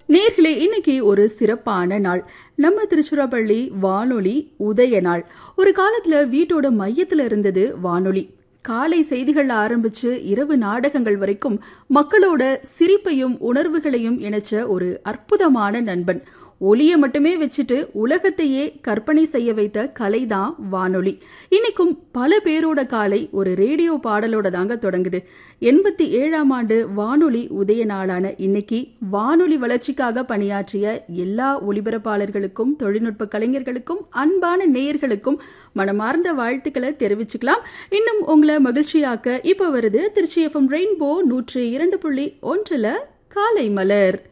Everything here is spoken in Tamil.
நேர்களே இன்னைக்கு ஒரு சிறப்பான நாள் நம்ம திருச்சிராப்பள்ளி வானொலி உதய நாள் ஒரு காலத்துல வீட்டோட மையத்துல இருந்தது வானொலி காலை செய்திகள் ஆரம்பிச்சு இரவு நாடகங்கள் வரைக்கும் மக்களோட சிரிப்பையும் உணர்வுகளையும் இணைச்ச ஒரு அற்புதமான நண்பன் ஒலியை மட்டுமே வச்சுட்டு உலகத்தையே கற்பனை செய்ய வைத்த கலைதான் வானொலி இன்னைக்கும் பல பேரோட காலை ஒரு ரேடியோ பாடலோட தாங்க தொடங்குது எண்பத்தி ஏழாம் ஆண்டு வானொலி உதய நாளான இன்னைக்கு வானொலி வளர்ச்சிக்காக பணியாற்றிய எல்லா ஒலிபரப்பாளர்களுக்கும் தொழில்நுட்ப கலைஞர்களுக்கும் அன்பான நேயர்களுக்கும் மனமார்ந்த வாழ்த்துக்களை தெரிவிச்சுக்கலாம் இன்னும் உங்களை மகிழ்ச்சியாக்க இப்போ வருது திருச்சி எஃப்எம் ரெயின்போ நூற்றி இரண்டு புள்ளி ஒன்றில் காலை மலர்